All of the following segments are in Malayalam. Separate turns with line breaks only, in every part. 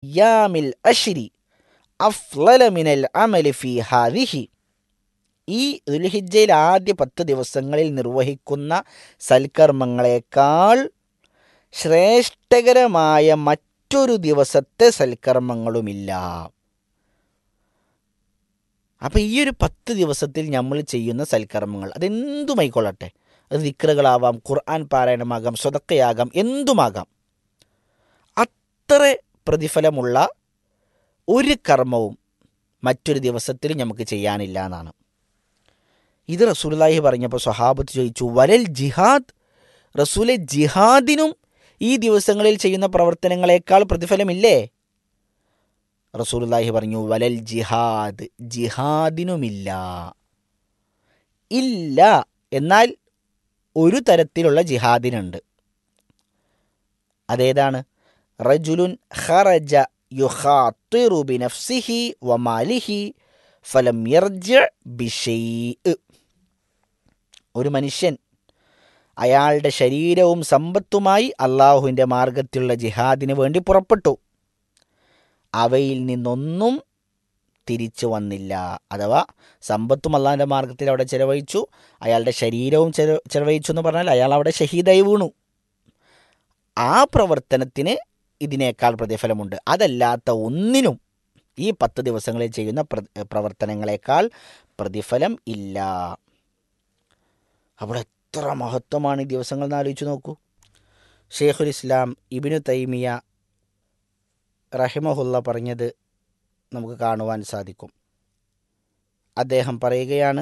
അയ്യാമിൽ അഷ്രി അഫ്ലല മിനൽ അമലി ഫി ഹാദിഹി ഈ ദുൽഹിജ്ജയിൽ ആദ്യ പത്ത് ദിവസങ്ങളിൽ നിർവഹിക്കുന്ന സൽക്കർമ്മങ്ങളെക്കാൾ ശ്രേഷ്ഠകരമായ മറ്റൊരു ദിവസത്തെ സൽക്കർമ്മങ്ങളുമില്ല അപ്പം ഈ ഒരു പത്ത് ദിവസത്തിൽ നമ്മൾ ചെയ്യുന്ന സൽക്കർമ്മങ്ങൾ അതെന്തുമായിക്കൊള്ളട്ടെ അത് ദിക്റുകളാവാം ഖുർആൻ പാരായണമാകാം സ്വതക്കയാകാം എന്തുമാകാം അത്ര പ്രതിഫലമുള്ള ഒരു കർമ്മവും മറ്റൊരു ദിവസത്തിൽ നമുക്ക് ചെയ്യാനില്ല എന്നാണ് ഇത് റസൂലാഹി പറഞ്ഞപ്പോൾ സ്വഹാബത്ത് ചോദിച്ചു വലൽ ജിഹാദ് റസൂലെ ജിഹാദിനും ഈ ദിവസങ്ങളിൽ ചെയ്യുന്ന പ്രവർത്തനങ്ങളെക്കാൾ പ്രതിഫലമില്ലേ റസൂലുള്ളാഹി പറഞ്ഞു വലൽ ജിഹാദ് ജിഹാദിനുമില്ല ഇല്ല എന്നാൽ ഒരു തരത്തിലുള്ള ജിഹാദിനുണ്ട് അതേതാണ് റജുലുൻ ഖറജ യുഖാത്തിറു ബിനഫ്സിഹി വമാലിഹി ഫലം യർജ ബിഷൈ ഒരു മനുഷ്യൻ അയാളുടെ ശരീരവും സമ്പത്തുമായി അള്ളാഹുവിൻ്റെ മാർഗത്തിലുള്ള ജിഹാദിന് വേണ്ടി പുറപ്പെട്ടു അവയിൽ നിന്നൊന്നും തിരിച്ചു വന്നില്ല അഥവാ സമ്പത്തും അള്ളാഹിൻ്റെ മാർഗത്തിൽ അവിടെ ചെലവഴിച്ചു അയാളുടെ ശരീരവും ചെല ചെലവഴിച്ചു എന്ന് പറഞ്ഞാൽ അയാൾ അവിടെ ഷഹീദായി വീണു ആ പ്രവർത്തനത്തിന് ഇതിനേക്കാൾ പ്രതിഫലമുണ്ട് അതല്ലാത്ത ഒന്നിനും ഈ പത്ത് ദിവസങ്ങളിൽ ചെയ്യുന്ന പ്ര- പ്രവർത്തനങ്ങളെക്കാൾ പ്രതിഫലം ഇല്ല അവിടെ എത്ര മഹത്വമാണ് ഈ ദിവസങ്ങൾ എന്ന് ആലോചിച്ച് നോക്കൂ ഷെയ്ഖുൽ ഇസ്ലാം ഇബിനു തൈമിയ റഹിമഹുല്ല പറഞ്ഞത് നമുക്ക് കാണുവാൻ സാധിക്കും അദ്ദേഹം പറയുകയാണ്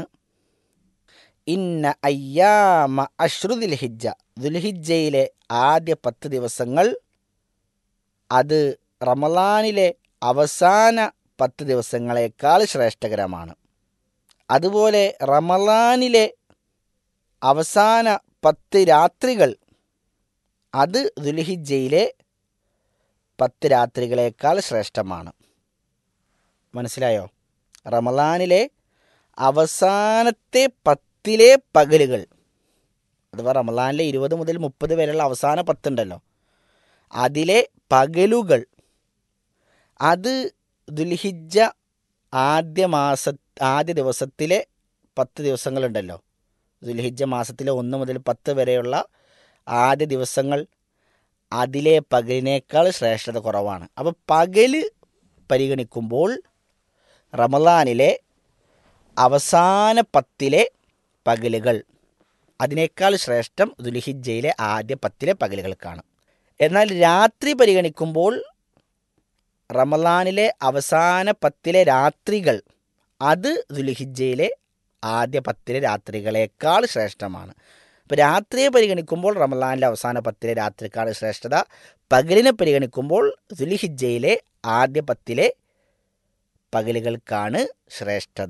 ഇന്ന അയ്യാമ അഷ്റുദിൽ ഹിജ്ജ ദുൽഹിജ്ജയിലെ ആദ്യ പത്ത് ദിവസങ്ങൾ അത് റമലാനിലെ അവസാന പത്ത് ദിവസങ്ങളെക്കാൾ ശ്രേഷ്ഠകരമാണ് അതുപോലെ റമലാനിലെ അവസാന പത്ത് രാത്രികൾ അത് ദുൽഹിജ്ജയിലെ പത്ത് രാത്രികളേക്കാൾ ശ്രേഷ്ഠമാണ് മനസ്സിലായോ റമലാനിലെ അവസാനത്തെ പത്തിലെ പകലുകൾ അഥവാ റമലാനിലെ ഇരുപത് മുതൽ മുപ്പത് വരെയുള്ള അവസാന പത്തുണ്ടല്ലോ അതിലെ പകലുകൾ അത് ദുൽഹിജ്ജ ആദ്യ മാസ ആദ്യ ദിവസത്തിലെ പത്ത് ദിവസങ്ങളുണ്ടല്ലോ ദുൽഹിജ്ജ മാസത്തിലെ ഒന്ന് മുതൽ പത്ത് വരെയുള്ള ആദ്യ ദിവസങ്ങൾ അതിലെ പകലിനേക്കാൾ ശ്രേഷ്ഠത കുറവാണ് അപ്പോൾ പകല് പരിഗണിക്കുമ്പോൾ റമലാനിലെ അവസാന പത്തിലെ പകലുകൾ അതിനേക്കാൾ ശ്രേഷ്ഠം ദുൽഹിജ്ജയിലെ ആദ്യ പത്തിലെ പകലുകൾക്കാണ് എന്നാൽ രാത്രി പരിഗണിക്കുമ്പോൾ റമലാനിലെ അവസാന പത്തിലെ രാത്രികൾ അത് ദുൽഹിജ്ജയിലെ ആദ്യ പത്തിലെ രാത്രികളേക്കാൾ ശ്രേഷ്ഠമാണ് ഇപ്പോൾ രാത്രിയെ പരിഗണിക്കുമ്പോൾ റമലാനിലെ അവസാന പത്തിലെ രാത്രിക്കാൾ ശ്രേഷ്ഠത പകലിനെ പരിഗണിക്കുമ്പോൾ ദുൽഹിജ്ജയിലെ ആദ്യ പത്തിലെ പകലുകൾക്കാണ് ശ്രേഷ്ഠത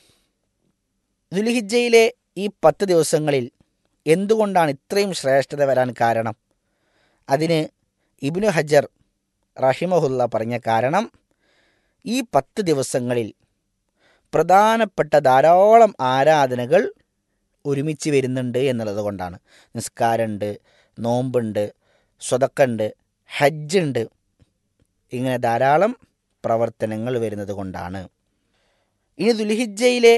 ദുൽഹിജ്ജയിലെ ഈ പത്ത് ദിവസങ്ങളിൽ എന്തുകൊണ്ടാണ് ഇത്രയും ശ്രേഷ്ഠത വരാൻ കാരണം അതിന് ഇബ്നു ഹജർ റഹിമഹുല്ല പറഞ്ഞ കാരണം ഈ പത്ത് ദിവസങ്ങളിൽ പ്രധാനപ്പെട്ട ധാരാളം ആരാധനകൾ ഒരുമിച്ച് വരുന്നുണ്ട് എന്നുള്ളത് കൊണ്ടാണ് നിസ്കാരമുണ്ട് നോമ്പുണ്ട് സ്വതക്കുണ്ട് ഹജ്ജുണ്ട് ഇങ്ങനെ ധാരാളം പ്രവർത്തനങ്ങൾ വരുന്നത് കൊണ്ടാണ് ഇനി ദുൽഹിജ്ജയിലെ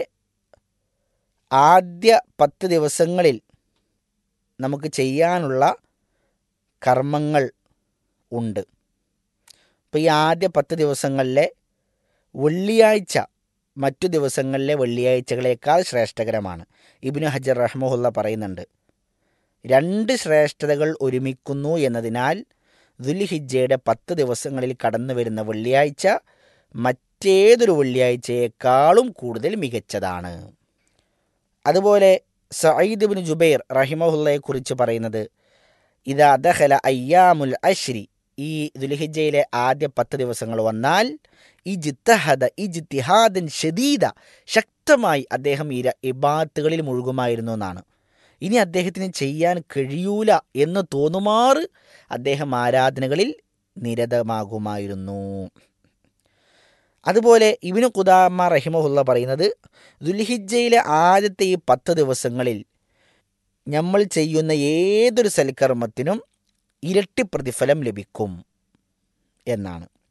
ആദ്യ പത്ത് ദിവസങ്ങളിൽ നമുക്ക് ചെയ്യാനുള്ള കർമ്മങ്ങൾ ഉണ്ട് ഇപ്പോൾ ഈ ആദ്യ പത്ത് ദിവസങ്ങളിലെ വെള്ളിയാഴ്ച മറ്റു ദിവസങ്ങളിലെ വെള്ളിയാഴ്ചകളേക്കാൾ ശ്രേഷ്ഠകരമാണ് ഇബിനു ഹജർ റഹ്മുല്ല പറയുന്നുണ്ട് രണ്ട് ശ്രേഷ്ഠതകൾ ഒരുമിക്കുന്നു എന്നതിനാൽ ദുൽഹിജ്ജയുടെ പത്ത് ദിവസങ്ങളിൽ കടന്നു വരുന്ന വെള്ളിയാഴ്ച മറ്റേതൊരു വെള്ളിയാഴ്ചയേക്കാളും കൂടുതൽ മികച്ചതാണ് അതുപോലെ സയ്യിദ് ബിൻ ജുബൈർ റഹിമഹുല്ലയെക്കുറിച്ച് പറയുന്നത് ഇതാ ദഹല അയ്യാമുൽ അശ്രി ഈ ദുൽഹിജ്ജയിലെ ആദ്യ പത്ത് ദിവസങ്ങൾ വന്നാൽ ഇജ്തഹദ ഇജ്തിഹാദൻ ഷദീദ ശക്തമായി അദ്ദേഹം ഈ ഇബാത്തുകളിൽ മുഴുകുമായിരുന്നു എന്നാണ് ഇനി അദ്ദേഹത്തിന് ചെയ്യാൻ കഴിയൂല എന്ന് തോന്നുമാറ് അദ്ദേഹം ആരാധനകളിൽ നിരതമാകുമായിരുന്നു അതുപോലെ ഇബിനു ഖുദാമ റഹിമഹുല്ല പറയുന്നത് ദുൽഹിജ്ജയിലെ ആദ്യത്തെ ഈ പത്ത് ദിവസങ്ങളിൽ നമ്മൾ ചെയ്യുന്ന ഏതൊരു സൽക്കർമ്മത്തിനും ഇരട്ടി പ്രതിഫലം ലഭിക്കും എന്നാണ്